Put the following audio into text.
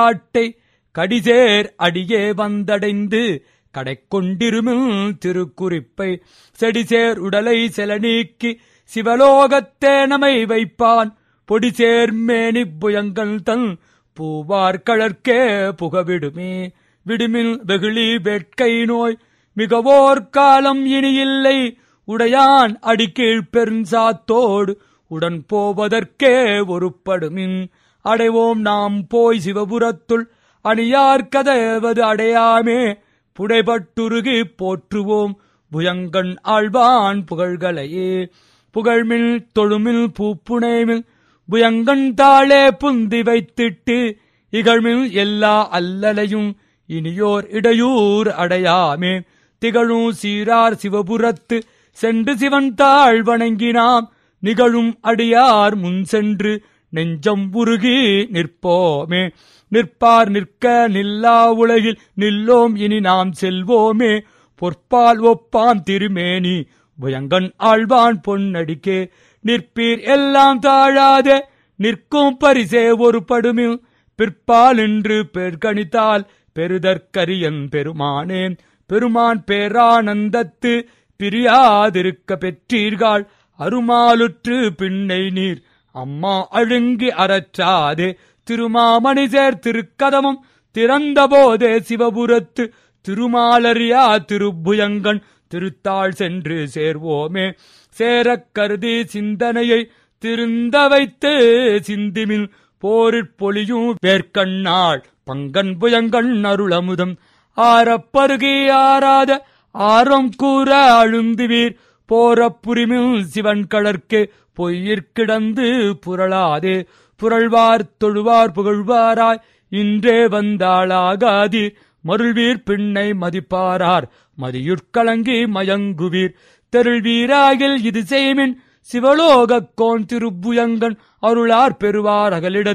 காட்டை கடிசேர் அடியே வந்தடைந்து கடைக்கொண்டிருமில் திருக்குறிப்பை செடிசேர் உடலை செல நீக்கி சிவலோகத்தே நமை வைப்பான் பொடிசேர் மேனி புயங்கள் தன் பூவார் கழற்கே புகவிடுமே விடுமில் வெகுளி வேட்கை நோய் மிகவோர் காலம் இனியில்லை உடையான் அடிக்கீழ் பெருஞ்சாத்தோடு உடன் போவதற்கே ஒருப்படுமின் அடைவோம் நாம் போய் சிவபுரத்துள் அணியார் கதவது அடையாமே புடைபட்டுருகி போற்றுவோம் புயங்கண் ஆழ்வான் புகழ்களையே புகழ்மில் தொழுமில் பூப்புனைமில் புயங்கண் தாளே புந்தி வைத்திட்டு இகழ்மில் எல்லா அல்லலையும் இனியோர் இடையூர் அடையாமே திகழும் சீரார் சிவபுரத்து சென்று சிவன் தாழ் வணங்கினாம் நிகழும் அடியார் முன் சென்று நெஞ்சம் உருகி நிற்போமே நிற்பார் நிற்க நில்லா உலகில் நில்லோம் இனி நாம் செல்வோமே பொற்பால் ஒப்பாம் திருமேனி புயங்கன் ஆழ்வான் பொன்னடிக்கே நிற்பீர் எல்லாம் தாழாதே நிற்கும் பரிசே ஒரு படுமில் பிற்பால் என்று பேர்கணித்தால் பெருதற்கரியன் பெருமானே பெருமான் பேரானந்தத்து பிரியாதிருக்க பெற்றீர்கள் அருமாலுற்று பின்னை நீர் அம்மா அழுங்கி அறச்சாதே திருமாமணி சேர் திருக்கதமும் திறந்தபோதே சிவபுரத்து திருமாலரியா திருப்புயங்கன் திருத்தாள் சென்று சேர்வோமே சேரக் கருதி சிந்தனையை திருந்த வைத்து சிந்திமில் போரிற் பொலியும் வேர்க்கண்ணாள் பங்கன் புயங்கண் அருளமுதம் ஆரப்பருகி ஆராத ஆரம் கூற அழுந்துவீர் போரப்புரிமில் சிவன் கழற்கே பொய்யிற்கிடந்து புரளாதே புரள்வார் தொழுவார் புகழ்வாராய் இன்றே வந்தாளாகாதீர் மருள்வீர் பின்னை மதிப்பாரார் மதியுட்கலங்கி மயங்குவீர் தெருள்வீராகில் இது செய்மின் சிவலோகக் கோன் திருப்புயங்கன் அருளார் பெறுவார் அகலிட